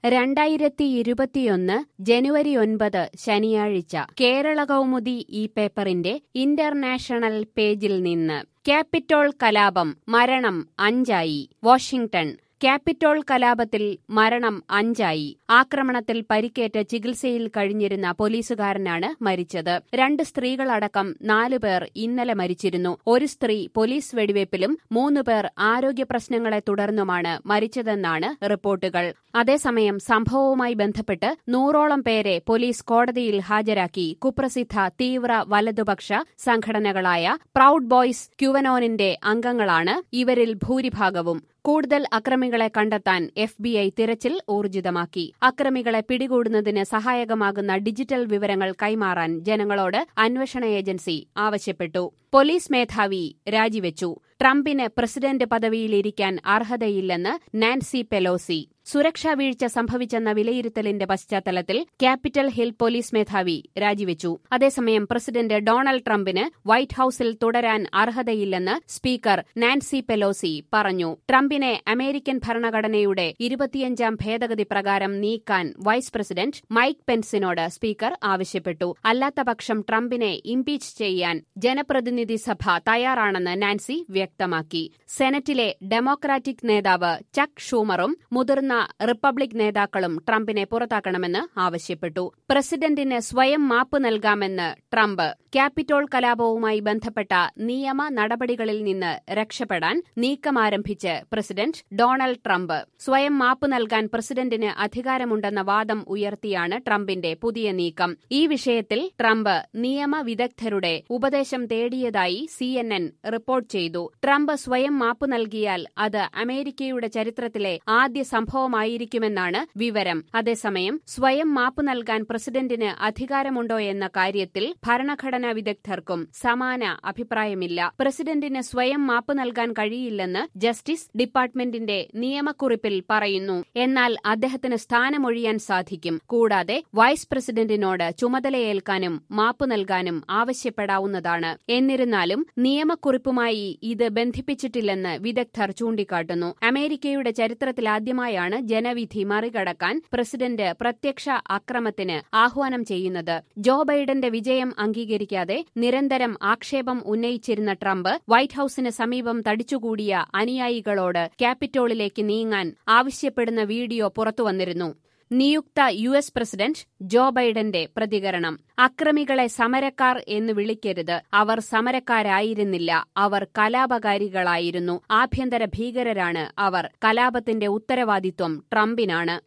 രണ്ടായിരത്തി ഇരുപത്തിയൊന്ന് ജനുവരി ഒൻപത് ശനിയാഴ്ച കേരള കൗമുദി ഈ പേപ്പറിന്റെ ഇന്റർനാഷണൽ പേജിൽ നിന്ന് ക്യാപിറ്റോൾ കലാപം മരണം അഞ്ചായി വാഷിംഗ്ടൺ ക്യാപിറ്റോൾ കലാപത്തിൽ മരണം അഞ്ചായി ആക്രമണത്തിൽ പരിക്കേറ്റ് ചികിത്സയിൽ കഴിഞ്ഞിരുന്ന പോലീസുകാരനാണ് മരിച്ചത് രണ്ട് സ്ത്രീകളടക്കം നാലു പേർ ഇന്നലെ മരിച്ചിരുന്നു ഒരു സ്ത്രീ പോലീസ് വെടിവയ്പിലും മൂന്ന് പേർ ആരോഗ്യ പ്രശ്നങ്ങളെ തുടർന്നുമാണ് മരിച്ചതെന്നാണ് റിപ്പോർട്ടുകൾ അതേസമയം സംഭവവുമായി ബന്ധപ്പെട്ട് നൂറോളം പേരെ പോലീസ് കോടതിയിൽ ഹാജരാക്കി കുപ്രസിദ്ധ തീവ്ര വലതുപക്ഷ സംഘടനകളായ പ്രൌഡ് ബോയ്സ് ക്യുവനോനിന്റെ അംഗങ്ങളാണ് ഇവരിൽ ഭൂരിഭാഗവും കൂടുതൽ അക്രമികളെ കണ്ടെത്താൻ എഫ് ബി ഐ തിരച്ചിൽ ഊർജിതമാക്കി അക്രമികളെ പിടികൂടുന്നതിന് സഹായകമാകുന്ന ഡിജിറ്റൽ വിവരങ്ങൾ കൈമാറാൻ ജനങ്ങളോട് അന്വേഷണ ഏജൻസി ആവശ്യപ്പെട്ടു പോലീസ് മേധാവി രാജിവെച്ചു ട്രംപിന് പ്രസിഡന്റ് പദവിയിലിരിക്കാൻ അർഹതയില്ലെന്ന് നാൻസി പെലോസി സുരക്ഷാ വീഴ്ച സംഭവിച്ചെന്ന വിലയിരുത്തലിന്റെ പശ്ചാത്തലത്തിൽ ക്യാപിറ്റൽ ഹിൽ പോലീസ് മേധാവി രാജിവെച്ചു അതേസമയം പ്രസിഡന്റ് ഡൊണാൾഡ് ട്രംപിന് വൈറ്റ് ഹൌസിൽ തുടരാൻ അർഹതയില്ലെന്ന് സ്പീക്കർ നാൻസി പെലോസി പറഞ്ഞു ട്രംപിനെ അമേരിക്കൻ ഭരണഘടനയുടെ ഇരുപത്തിയഞ്ചാം ഭേദഗതി പ്രകാരം നീക്കാൻ വൈസ് പ്രസിഡന്റ് മൈക്ക് പെൻസിനോട് സ്പീക്കർ ആവശ്യപ്പെട്ടു അല്ലാത്തപക്ഷം ട്രംപിനെ ഇംപീച്ച് ചെയ്യാൻ ജനപ്രതിനിധി സഭ തയ്യാറാണെന്ന് നാൻസി വ്യക്തമാക്കി സെനറ്റിലെ ഡെമോക്രാറ്റിക് നേതാവ് ചക്ക് ഷൂമറും മുതിർന്ന റിപ്പബ്ലിക് നേതാക്കളും ട്രംപിനെ പുറത്താക്കണമെന്ന് ആവശ്യപ്പെട്ടു പ്രസിഡന്റിന് സ്വയം മാപ്പ് നൽകാമെന്ന് ട്രംപ് ക്യാപിറ്റോൾ കലാപവുമായി ബന്ധപ്പെട്ട നിയമ നടപടികളിൽ നിന്ന് രക്ഷപ്പെടാൻ നീക്കമാരംഭിച്ച് പ്രസിഡന്റ് ഡൊണാൾഡ് ട്രംപ് സ്വയം മാപ്പ് നൽകാൻ പ്രസിഡന്റിന് അധികാരമുണ്ടെന്ന വാദം ഉയർത്തിയാണ് ട്രംപിന്റെ പുതിയ നീക്കം ഈ വിഷയത്തിൽ ട്രംപ് നിയമ വിദഗ്ധരുടെ ഉപദേശം തേടിയതായി സിഎൻഎൻ റിപ്പോർട്ട് ചെയ്തു ട്രംപ് സ്വയം മാപ്പ് നൽകിയാൽ അത് അമേരിക്കയുടെ ചരിത്രത്തിലെ ആദ്യ സംഭവമായിരിക്കുമെന്നാണ് വിവരം അതേസമയം സ്വയം മാപ്പ് നൽകാൻ പ്രസിഡന്റിന് അധികാരമുണ്ടോ എന്ന കാര്യത്തിൽ ഭരണഘടനാ വിദഗ്ധർക്കും സമാന അഭിപ്രായമില്ല പ്രസിഡന്റിന് സ്വയം മാപ്പ് നൽകാൻ കഴിയില്ലെന്ന് ജസ്റ്റിസ് ഡിപ്പാർട്ട്മെന്റിന്റെ നിയമക്കുറിപ്പിൽ പറയുന്നു എന്നാൽ അദ്ദേഹത്തിന് സ്ഥാനമൊഴിയാൻ സാധിക്കും കൂടാതെ വൈസ് പ്രസിഡന്റിനോട് ചുമതലയേൽക്കാനും മാപ്പ് നൽകാനും ആവശ്യപ്പെടാവുന്നതാണ് എന്നിരുന്നാലും നിയമക്കുറിപ്പുമായി ഇത് ബന്ധിപ്പിച്ചിട്ടില്ലെന്ന് വിദഗ്ധർ ചൂണ്ടിക്കാട്ടുന്നു അമേരിക്കയുടെ ചരിത്രത്തിലാദ്യമായാണ് ജനവിധി മറികടക്കാൻ പ്രസിഡന്റ് പ്രത്യക്ഷ അക്രമത്തിന് ആഹ്വാനം ചെയ്യുന്നത് ജോ ബൈഡന്റെ വിജയം അംഗീകരിക്കാതെ നിരന്തരം ആക്ഷേപം ഉന്നയിച്ചിരുന്ന ട്രംപ് വൈറ്റ് ഹൌസിന് സമീപം തടിച്ചുകൂടിയ അനുയായികളോട് ക്യാപിറ്റോളിലേക്ക് നീങ്ങാൻ ആവശ്യപ്പെടുന്ന വീഡിയോ പുറത്തുവന്നിരുന്നു നിയുക്ത യു എസ് പ്രസിഡന്റ് ജോ ബൈഡന്റെ പ്രതികരണം അക്രമികളെ സമരക്കാർ എന്ന് വിളിക്കരുത് അവർ സമരക്കാരായിരുന്നില്ല അവർ കലാപകാരികളായിരുന്നു ആഭ്യന്തര ഭീകരരാണ് അവർ കലാപത്തിന്റെ ഉത്തരവാദിത്വം ട്രംപിനാണ്